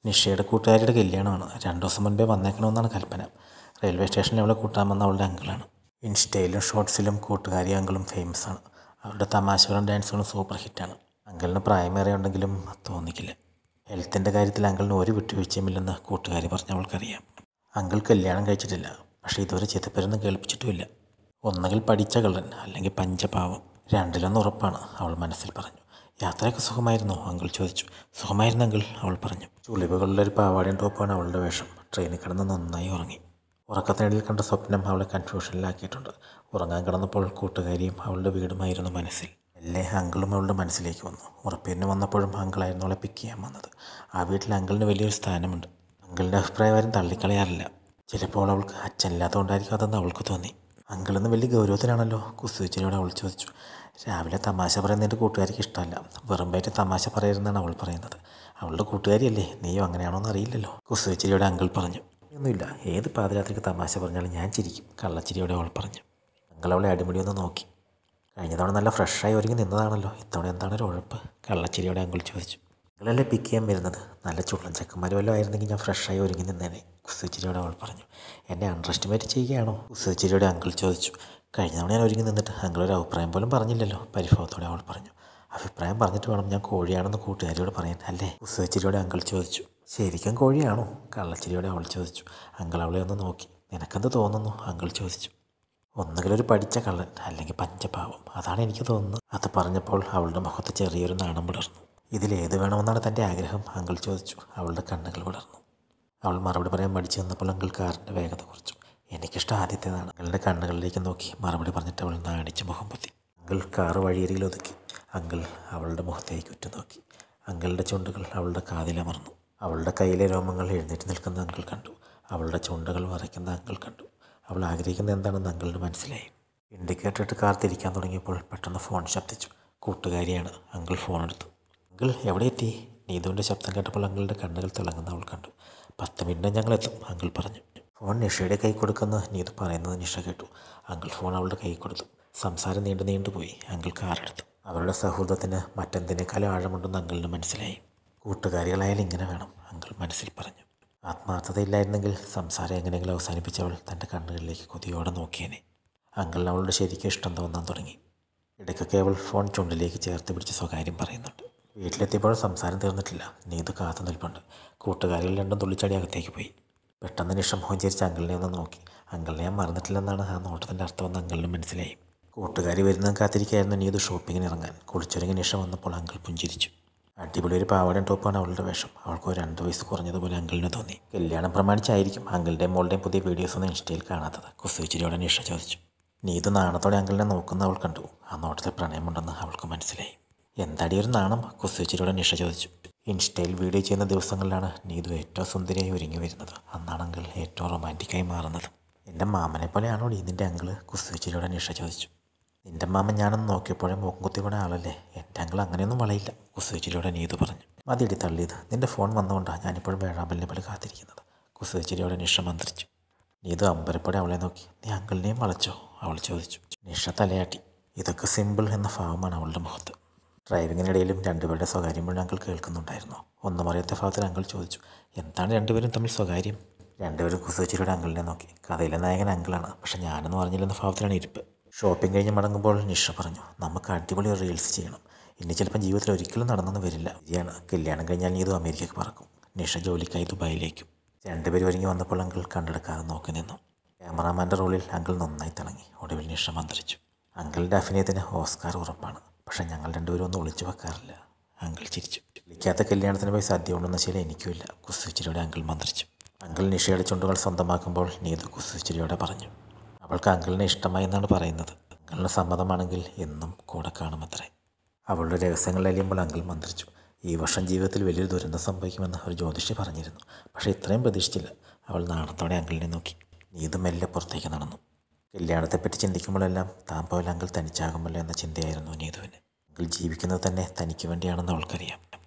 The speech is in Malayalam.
നിഷയുടെ കൂട്ടുകാരിയുടെ കല്യാണമാണ് രണ്ടു ദിവസം മുൻപേ വന്നേക്കണമെന്നാണ് കൽപ്പന റെയിൽവേ സ്റ്റേഷനിൽ അവളെ കൂട്ടാൻ വന്ന അവളുടെ അങ്കിളാണ് ഇൻസ്റ്റയിലും ഷോർട്സിലും കൂട്ടുകാരി അങ്കിളും ഫേമസ് ആണ് അവരുടെ തമാശകളും ഡാൻസുകളും സൂപ്പർ ഹിറ്റാണ് അങ്കിളിന് പ്രായമേറെ ഉണ്ടെങ്കിലും തോന്നിക്കില്ല ഹെൽത്തിൻ്റെ കാര്യത്തിൽ അങ്കിളിന് ഒരു വിട്ടുവീഴ്ചയുമില്ലെന്ന് കൂട്ടുകാരി പറഞ്ഞ അവൾക്കറിയാം അങ്കിൾ കല്യാണം കഴിച്ചിട്ടില്ല പക്ഷേ ഇതുവരെ ചിത്തപ്പേരൊന്നും കേൾപ്പിച്ചിട്ടുമില്ല ഒന്നുകിൽ പഠിച്ച കള്ളൻ അല്ലെങ്കിൽ പഞ്ചപാവം രണ്ടിലൊന്ന് ഉറപ്പാണ് അവൾ മനസ്സിൽ പറഞ്ഞു യാത്രയൊക്കെ സുഖമായിരുന്നോ അങ്കിൾ ചോദിച്ചു സുഖമായിരുന്നു അങ്കിൾ അവൾ പറഞ്ഞു ചുളിവുകളുടെ ഒരു പാവാടയും ടോപ്പാണ് അവളുടെ വേഷം ട്രെയിനിൽ കിടന്ന് നന്നായി ഉറങ്ങി ഉറക്കത്തിനിടയിൽ കണ്ട സ്വപ്നം അവളെ കൺഫ്യൂഷനിലാക്കിയിട്ടുണ്ട് ഉറങ്ങാൻ കിടന്നപ്പോൾ കൂട്ടുകാരിയും അവളുടെ വീടുമായിരുന്നു മനസ്സിൽ അല്ലേ അങ്കിളും അവളുടെ മനസ്സിലേക്ക് വന്നു ഉറപ്പേരിന് വന്നപ്പോഴും അങ്കിളായിരുന്നു അവളെ പിക്ക് ചെയ്യാൻ വന്നത് ആ വീട്ടിൽ അങ്കിളിന് വലിയൊരു സ്ഥാനമുണ്ട് അങ്കിളിൻ്റെ അഭിപ്രായം ആരും തള്ളിക്കളയാറില്ല ചിലപ്പോൾ അവൾക്ക് അച്ഛനില്ലാത്തതുകൊണ്ടായിരിക്കും അതെന്ന് അവൾക്ക് തോന്നി അങ്കിളിന്ന് വലിയ ഗൗരവത്തിലാണല്ലോ കുസുവിച്ചിരിയോട് അവൾ ചോദിച്ചു രാവിലെ തമാശ പറയുന്നതിൻ്റെ കൂട്ടുകാരിക്ക് ഇഷ്ടമല്ല വെറും വയറ്റ് തമാശ പറയരുതെന്നാണ് അവൾ പറയുന്നത് അവളുടെ കൂട്ടുകാരിയല്ലേ നീയോ അങ്ങനെയാണോ എന്ന് അറിയില്ലല്ലോ കുസുവിച്ചിരിയോടെ അങ്കിൾ പറഞ്ഞു ഒന്നുമില്ല ഏത് പാതിരാത്രിക്ക് തമാശ പറഞ്ഞാലും ഞാൻ ചിരിക്കും കള്ളച്ചിരിയോടെ അവൾ പറഞ്ഞു അങ്കിൾ അവളെ അടിമുടി ഒന്ന് നോക്കി കഴിഞ്ഞ തവണ നല്ല ഫ്രഷായി ഒരുങ്ങി നിന്നതാണല്ലോ ഇത്തവണ എന്താണ് ഒരു ഉഴപ്പ് കള്ളച്ചിരിയോടെ അങ്കിൾ ചോദിച്ചു നിങ്ങളല്ലേ പിക്ക് ചെയ്യാൻ വരുന്നത് നല്ല ചുള്ളൻ ചെക്കന്മാർ വല്ലതും ആയിരുന്നെങ്കിൽ ഞാൻ ഫ്രഷായി ഒരുങ്ങി നിന്നേനെ കുസുച്ചിരിയോടെ അവൾ പറഞ്ഞു എന്നെ അണ്ടർ എസ്റ്റിമേറ്റ് ചെയ്യുകയാണോ കുസുച്ചിരിയോടെ അങ്കിൾ ചോദിച്ചു കഴിഞ്ഞ തവണ ഞാൻ ഒരുങ്ങി നിന്നിട്ട് അങ്കിൾ ഒരു അഭിപ്രായം പോലും പറഞ്ഞില്ലല്ലോ പരിഭവത്തോടെ അവൾ പറഞ്ഞു അഭിപ്രായം പറഞ്ഞിട്ട് വേണം ഞാൻ കോഴിയാണെന്ന് കൂട്ടുകാരിയോട് പറയാൻ അല്ലേ കുസുച്ചിരിയോടെ അങ്കിൾ ചോദിച്ചു ശരിക്കും കോഴിയാണോ കള്ളച്ചിരിയോടെ അവൾ ചോദിച്ചു അങ്കിൾ അവളെ ഒന്ന് നോക്കി നിനക്കെന്ത് തോന്നുന്നു അങ്കിൾ ചോദിച്ചു ഒന്നുകിലൊരു പഠിച്ച കള്ളൻ അല്ലെങ്കിൽ പഞ്ചപാവം അതാണ് എനിക്ക് തോന്നുന്നത് അത് പറഞ്ഞപ്പോൾ അവളുടെ മുഖത്ത് ചെറിയൊരു നാണം വിടർന്നു ഇതിലേത് വേണമെന്നാണ് തൻ്റെ ആഗ്രഹം അങ്കിൾ ചോദിച്ചു അവളുടെ കണ്ണുകൾ വിടർന്നു അവൾ മറുപടി പറയാൻ മടിച്ചു നിന്നപ്പോൾ അങ്കിൾ കാറിൻ്റെ വേഗത കുറച്ചു എനിക്കിഷ്ടം ആദ്യത്തേതാണ് അങ്കിളിൻ്റെ കണ്ണുകളിലേക്ക് നോക്കി മറുപടി പറഞ്ഞിട്ട് അവൾ നാണിച്ച് മുഖം പൊത്തി അങ്കിൾ കാറ് വഴിയരികിൽ ഒതുക്കി അങ്കിൾ അവളുടെ മുഖത്തേക്ക് ഉറ്റുനോക്കി അങ്കിളുടെ ചുണ്ടുകൾ അവളുടെ കാതിലമർന്നു അവളുടെ കയ്യിലെ രോമങ്ങൾ എഴുന്നേറ്റ് നിൽക്കുന്ന അങ്കിൾ കണ്ടു അവളുടെ ചുണ്ടുകൾ വരയ്ക്കുന്ന അങ്കിൾ കണ്ടു അവൾ ആഗ്രഹിക്കുന്ന എന്താണെന്ന് അങ്കിളിന് മനസ്സിലായി ഇൻഡിക്കേറ്റർ ഇട്ട് കാർ തിരിക്കാൻ തുടങ്ങിയപ്പോൾ പെട്ടെന്ന് ഫോൺ ശബ്ദിച്ചു കൂട്ടുകാരിയാണ് അങ്കിൾ ഫോൺ എടുത്തു അങ്കിൾ എവിടെ എത്തി നീതുവിൻ്റെ ശബ്ദം കേട്ടപ്പോൾ അങ്കിളുടെ കണ്ണുകൾ തിളങ്ങുന്ന അവൾ കണ്ടു പത്ത് മിനിറ്റ് ഞങ്ങൾ എത്തും അങ്കിൾ പറഞ്ഞു ഫോൺ നിഷയുടെ കൈ കൊടുക്കുന്ന നീതു പറയുന്നത് നിഷ കേട്ടു അങ്കിൾ ഫോൺ അവളുടെ കൈ കൊടുത്തു സംസാരം നീണ്ടു നീണ്ടുപോയി അങ്കിൾ കാറെടുത്തു അവരുടെ സൗഹൃദത്തിന് മറ്റെന്തിനേക്കാളും ആഴമുണ്ടെന്ന് അങ്കിളിന് മനസ്സിലായി കൂട്ടുകാരികളായാലും ഇങ്ങനെ വേണം അങ്കിൾ മനസ്സിൽ പറഞ്ഞു ആത്മാർത്ഥതയില്ലായിരുന്നെങ്കിൽ സംസാരം എങ്ങനെയെങ്കിലും അവസാനിപ്പിച്ചവൾ തൻ്റെ കണ്ണുകളിലേക്ക് കൊതിയോടെ നോക്കിയേനെ അങ്കിളിന് അവളുടെ ശരിക്കും ഇഷ്ടം തോന്നാൻ തുടങ്ങി ഇടയ്ക്കൊക്കെ അവൾ ഫോൺ ചുണ്ടിലേക്ക് ചേർത്ത് പിടിച്ച് സ്വകാര്യം പറയുന്നുണ്ട് വീട്ടിലെത്തിയപ്പോഴും സംസാരം തീർന്നിട്ടില്ല നീതു കാത്തു നിൽപ്പുണ്ട് കൂട്ടുകാരികൾ രണ്ടും തുള്ളിച്ചാടി അകത്തേക്ക് പോയി പെട്ടെന്ന് നിഷം ഹോഞ്ചരിച്ച് അങ്കിളിനെ ഒന്ന് നോക്കി അങ്കിളിനെ ഞാൻ മറന്നിട്ടില്ലെന്നാണ് ആ നോട്ടത്തിൻ്റെ അർത്ഥമെന്ന് അങ്കിളിന് മനസ്സിലായി കൂട്ടുകാരി വരുന്നത് കാത്തിരിക്കായിരുന്നു നീതു ഷോപ്പിങ്ങിന് ഇറങ്ങാൻ കുളിച്ചൊരുങ്ങി നിഷ വന്നപ്പോൾ അങ്കിൾ പുഞ്ചിരിച്ചു അടിപൊളി ഒരു പാവാടയും ടോപ്പാണ് അവളുടെ വേഷം അവൾക്ക് ഒരു രണ്ട് വയസ്സ് കുറഞ്ഞതുപോലെ അങ്കിളിന് തോന്നി കല്യാണം പ്രമാണിച്ചായിരിക്കും അങ്കിളുടെയും മോളുടെയും പുതിയ വീഡിയോസ് ഒന്നും ഇൻസ്റ്റയിൽ കാണാത്തത് കുസുവിച്ചിരിയോടെ നിഷ ചോദിച്ചു നീതു നാണത്തോടെ അങ്കിളിനെ നോക്കുന്ന അവൾ കണ്ടു ആ നോട്ടത്തിൽ പ്രണയമുണ്ടെന്ന് അവൾക്ക് മനസ്സിലായി എന്താടി ഒരു നാണം കുസുവിച്ചിരിയോടെ നിഷ ചോദിച്ചു ഇൻസ്റ്റയിൽ വീഡിയോ ചെയ്യുന്ന ദിവസങ്ങളിലാണ് നീതു ഏറ്റവും സുന്ദരിയായി ഒരുങ്ങി വരുന്നത് അന്നാണ് അങ്കിൾ ഏറ്റവും റൊമാൻറ്റിക്കായി മാറുന്നത് എൻ്റെ മാമനെ പോലെയാണോ നീ നിൻ്റെ അങ്കിള് കുസുവിച്ചിരിയോടെ നിഷ ചോദിച്ചു നിൻ്റെ മാമൻ ഞാനൊന്ന് നോക്കിയപ്പോഴേ മൂക്കും കുത്തി കൂടെ ആളല്ലേ എൻ്റെ അങ്കിൾ അങ്ങനെയൊന്നും വളയില്ല കുസുവിച്ചിരിയോടെ നീതു പറഞ്ഞു മതിയടി തള്ളിയത് നിൻ്റെ ഫോൺ വന്നുകൊണ്ടാണ് ഞാനിപ്പോഴും വേഴാമ്പലിനെ പോലെ കാത്തിരിക്കുന്നത് കുസുവിച്ചിരിയോടെ നിഷ മന്ത്രിച്ചു നീതു അമ്പരപ്പോടെ അവളെ നോക്കി നീ അങ്കിളിനെയും വളച്ചോ അവൾ ചോദിച്ചു നിഷ തലയാട്ടി ഇതൊക്കെ സിമ്പിൾ എന്ന ഭാവമാണ് അവളുടെ മുഖത്ത് ഡ്രൈവിങ്ങിനിടയിലും രണ്ടുപേരുടെ സ്വകാര്യം മുഴുവൻ അങ്കിൾ കേൾക്കുന്നുണ്ടായിരുന്നു ഒന്നും അറിയാത്ത ഭാവത്തിൽ അങ്കിൾ ചോദിച്ചു എന്താണ് രണ്ടുപേരും തമ്മിൽ സ്വകാര്യം രണ്ടുപേരും കുസുവച്ചിരിയുടെ അങ്കിളിനെ നോക്കി കഥയിലെ നായകൻ അങ്കിളാണ് പക്ഷെ ഞാനെന്ന് പറഞ്ഞില്ലെന്ന ഭാവത്തിലാണ് ഇരിപ്പ് ഷോപ്പിംഗ് കഴിഞ്ഞ് മടങ്ങുമ്പോൾ നിഷ പറഞ്ഞു നമുക്ക് അടിപൊളി റീൽസ് ചെയ്യണം ഇനി ചിലപ്പം ജീവിതത്തിൽ ഒരിക്കലും നടന്നെന്ന് വരില്ല ശരിയാണ് കല്യാണം കഴിഞ്ഞാൽ നീ ഇത് അമേരിക്കയ്ക്ക് പറക്കും നിഷ ജോലിക്കായി ദുബായിലേക്കും രണ്ടുപേരും ഒരുങ്ങി വന്നപ്പോൾ അങ്കിൾ കണ്ടെടുക്കാതെ നോക്കി നിന്നു ക്യാമറാമാൻ്റെ റോളിൽ അങ്കിൾ നന്നായി തിളങ്ങി ഒടുവിൽ നിഷ മന്ത്രിച്ചു അങ്കിളിൻ്റെ അഭിനയത്തിന് ഓസ്കാർ ഉറപ്പാണ് പക്ഷെ ഞങ്ങൾ രണ്ടുപേരും ഒന്നും ഒളിച്ചു വെക്കാറില്ല അങ്കിൾ ചിരിച്ചു വിളിക്കാത്ത കല്യാണത്തിന് പോയി സദ്യ ഉണ്ടെന്ന ശീലം എനിക്കുമില്ല കുസുച്ചിരിയോടെ അങ്കിൾ മന്ത്രിച്ചു അങ്കിൾ നിഷയുടെ ചുണ്ടുകൾ സ്വന്തമാക്കുമ്പോൾ നീതു കുസുച്ചിരിയോടെ പറഞ്ഞു അവൾക്ക് അങ്കിളിനെ ഇഷ്ടമായി എന്നാണ് പറയുന്നത് അങ്കിളിന് സമ്മതമാണെങ്കിൽ എന്നും കൂടെ കാണുമത്രേ അവളുടെ രഹസ്യങ്ങൾ അലിയുമ്പോൾ അങ്കിൾ മന്ത്രിച്ചു ഈ വർഷം ജീവിതത്തിൽ വലിയൊരു ദുരന്തം സംഭവിക്കുമെന്ന് ഒരു ജ്യോതിഷി പറഞ്ഞിരുന്നു പക്ഷേ ഇത്രയും പ്രതീക്ഷിച്ചില്ല അവൾ നാണത്തോടെ അങ്കിളിനെ നോക്കി നീതു മെല്ലെ പുറത്തേക്ക് നടന്നു കല്യാണത്തെപ്പറ്റി ചിന്തിക്കുമ്പോഴെല്ലാം താൻ പോലെ അങ്കിൾ തനിച്ചാകുമല്ലോ എന്ന ചിന്തയായിരുന്നു നീതുവിന് അങ്കിൾ ജീവിക്കുന്നത് തന്നെ തനിക്ക് വേണ്ടിയാണെന്ന് അവൾക്കറിയാം